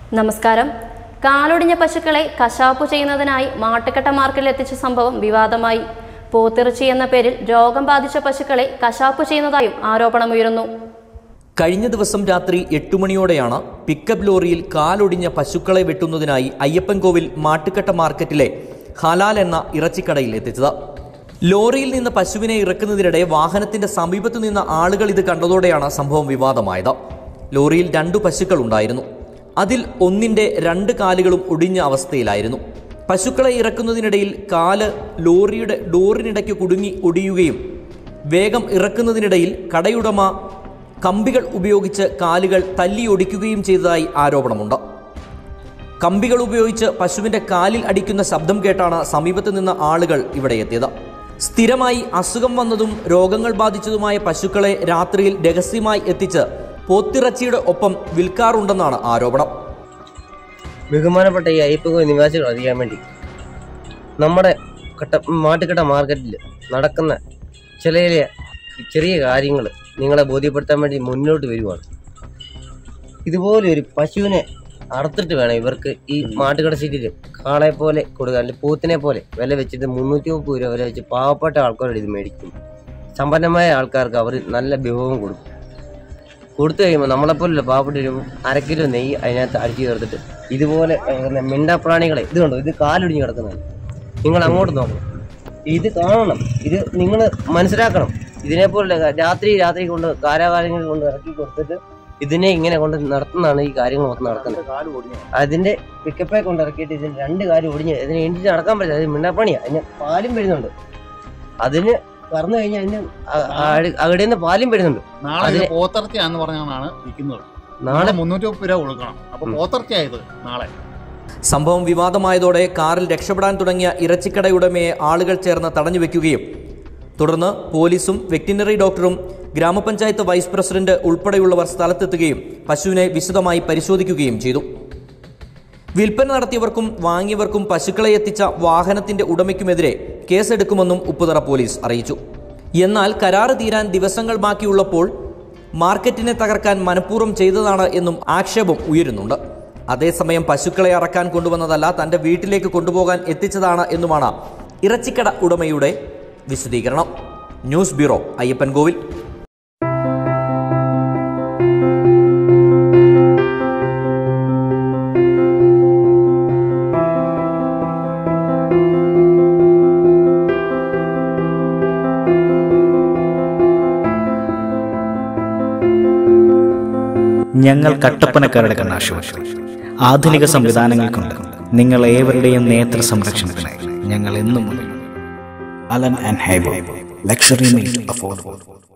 നമസ്കാരം കാലൊടിഞ്ഞ പശുക്കളെ കശാപ്പു ചെയ്യുന്നതിനായി മാട്ടുക്കട്ട മാർക്കറ്റിൽ എത്തിച്ച സംഭവം വിവാദമായി പോത്തിറച്ചി എന്ന പേരിൽ രോഗം ബാധിച്ച പശുക്കളെ കശാപ്പു ചെയ്യുന്നതായും ആരോപണമുയരുന്നു കഴിഞ്ഞ ദിവസം രാത്രി എട്ടു മണിയോടെയാണ് പിക്കപ്പ് ലോറിയിൽ കാലൊടിഞ്ഞ പശുക്കളെ വെട്ടുന്നതിനായി അയ്യപ്പൻകോവിൽ മാട്ടുക്കട്ട മാർക്കറ്റിലെ ഹലാൽ എന്ന ഇറച്ചിക്കടയിൽ എത്തിച്ചത് ലോറിയിൽ നിന്ന് പശുവിനെ ഇറക്കുന്നതിനിടെ വാഹനത്തിന്റെ സമീപത്തു നിന്ന ആളുകൾ ഇത് കണ്ടതോടെയാണ് സംഭവം വിവാദമായത് ലോറിയിൽ രണ്ടു പശുക്കൾ ഉണ്ടായിരുന്നു അതിൽ ഒന്നിന്റെ രണ്ട് കാലുകളും ഒടിഞ്ഞ അവസ്ഥയിലായിരുന്നു പശുക്കളെ ഇറക്കുന്നതിനിടയിൽ കാല് ലോറിയുടെ ഡോറിനിടയ്ക്ക് കുടുങ്ങി ഒടിയുകയും വേഗം ഇറക്കുന്നതിനിടയിൽ കടയുടമ കമ്പികൾ ഉപയോഗിച്ച് കാലുകൾ തല്ലിയൊടിക്കുകയും ചെയ്തതായി ആരോപണമുണ്ട് കമ്പികൾ ഉപയോഗിച്ച് പശുവിന്റെ കാലിൽ അടിക്കുന്ന ശബ്ദം കേട്ടാണ് സമീപത്ത് നിന്ന ആളുകൾ ഇവിടെ എത്തിയത് സ്ഥിരമായി അസുഖം വന്നതും രോഗങ്ങൾ ബാധിച്ചതുമായ പശുക്കളെ രാത്രിയിൽ രഹസ്യമായി എത്തിച്ച് പോത്തിറച്ചിയുടെ ഒപ്പം വിൽക്കാറുണ്ടെന്നാണ് ആരോപണം ബഹുമാനപ്പെട്ട ഈ അയ്യപ്പകോ നിവാസികൾ അറിയാൻ വേണ്ടി നമ്മുടെ കട്ട മാട്ടുക്കട്ട മാർക്കറ്റിൽ നടക്കുന്ന ചില ചില ചെറിയ കാര്യങ്ങൾ നിങ്ങളെ ബോധ്യപ്പെടുത്താൻ വേണ്ടി മുന്നോട്ട് വരുവാണ് ഇതുപോലെ ഒരു പശുവിനെ അറുത്തിട്ട് വേണം ഇവർക്ക് ഈ മാട്ടുകട സീറ്റിൽ കാളെ പോലെ കൊടുക്കാൻ അല്ലെങ്കിൽ പോത്തിനെ പോലെ വില വെച്ചിട്ട് മുന്നൂറ്റി മുപ്പത് രൂപ വില വെച്ച് പാവപ്പെട്ട ആൾക്കാരോട് ഇത് മേടിക്കും സമ്പന്നമായ ആൾക്കാർക്ക് അവർ നല്ല വിഭവം കൊടുക്കും കൊടുത്തു കഴിയുമ്പോൾ നമ്മളെപ്പോലുള്ള പാവപ്പെട്ട ഒരു അര കിലോ നെയ്യ് അതിനകത്ത് അടിച്ചു ചേർത്തിട്ട് ഇതുപോലെ കിടക്കുന്ന മിണ്ടാപ്രാണികളെ ഇത് കണ്ടോ ഇത് കാലൊടിഞ്ഞ് കിടക്കുന്നതാണ് നിങ്ങൾ അങ്ങോട്ട് നോക്കണം ഇത് കാണണം ഇത് നിങ്ങൾ മനസ്സിലാക്കണം ഇതിനെപ്പോലുള്ള രാത്രി രാത്രി കൊണ്ട് കാലാകാലങ്ങളിൽ കൊണ്ട് ഇറക്കി കൊടുത്തിട്ട് ഇതിനെ ഇങ്ങനെ കൊണ്ട് നടത്തുന്നതാണ് ഈ കാര്യങ്ങൾ മൊത്തം നടക്കുന്നത് അതിന്റെ പിക്കപ്പെ കൊണ്ട് ഇറക്കിയിട്ട് ഇതിന് രണ്ട് കാര്യം ഒടിഞ്ഞ് ഇതിന് എണീറ്റ് നടക്കാൻ പറ്റില്ല അത് മിണ്ടാപ്രാണിയാ അതിന് പാലും വരുന്നുണ്ട് അതിന് പറഞ്ഞു കഴിഞ്ഞാൽ അതിന് അവിടെ നിന്ന് പാലും വരുന്നുണ്ട് നാളെ ഇത് അതിന് പോത്തിറച്ചിയാന്ന് പറഞ്ഞാണ് ഇരിക്കുന്നത് നാളെ നാളെ മുന്നൂറ്റി മുപ്പത് രൂപ കൊടുക്കണം അപ്പൊ ഉം. പോത്തിറച്ചിയായത് നാളെ സംഭവം വിവാദമായതോടെ കാറിൽ രക്ഷപ്പെടാൻ തുടങ്ങിയ ഇറച്ചിക്കടയുടമയെ ആളുകൾ ചേർന്ന് തടഞ്ഞു വെക്കുകയും തുടർന്ന് പോലീസും വെറ്റിനറി ഡോക്ടറും ഗ്രാമപഞ്ചായത്ത് വൈസ് പ്രസിഡന്റ് ഉൾപ്പെടെയുള്ളവർ സ്ഥലത്തെത്തുകയും പശുവിനെ വിശദമായി പരിശോധിക്കുകയും ചെയ്തു വിൽപ്പന നടത്തിയവർക്കും വാങ്ങിയവർക്കും പശുക്കളെ എത്തിച്ച വാഹനത്തിന്റെ ഉടമയ്ക്കുമെതിരെ കേസെടുക്കുമെന്നും ഉപ്പുതറ പോലീസ് അറിയിച്ചു എന്നാൽ കരാറ് തീരാൻ ദിവസങ്ങൾ ബാക്കിയുള്ളപ്പോൾ മാർക്കറ്റിനെ തകർക്കാൻ മനഃപൂർവ്വം ചെയ്തതാണ് എന്നും ആക്ഷേപം ഉയരുന്നുണ്ട് അതേസമയം പശുക്കളെ അറക്കാൻ കൊണ്ടുവന്നതല്ല തന്റെ വീട്ടിലേക്ക് കൊണ്ടുപോകാൻ എത്തിച്ചതാണ് എന്നുമാണ് ഇറച്ചിക്കട ഉടമയുടെ വിശദീകരണം ന്യൂസ് ബ്യൂറോ അയ്യപ്പൻകോവിൽ ഞങ്ങൾ കട്ടപ്പനക്കാരുടെ കണ്ണാശുപത്രി ആധുനിക സംവിധാനങ്ങൾ കൊണ്ട് നിങ്ങൾ ഏവരുടെയും നേത്ര സംരക്ഷണത്തിനായി ഞങ്ങൾ എന്നും മുന്നിൽ അലൻ ആൻഡ് ഹൈബോ ലക്ഷറി മീൽ അഫോർഡബിൾ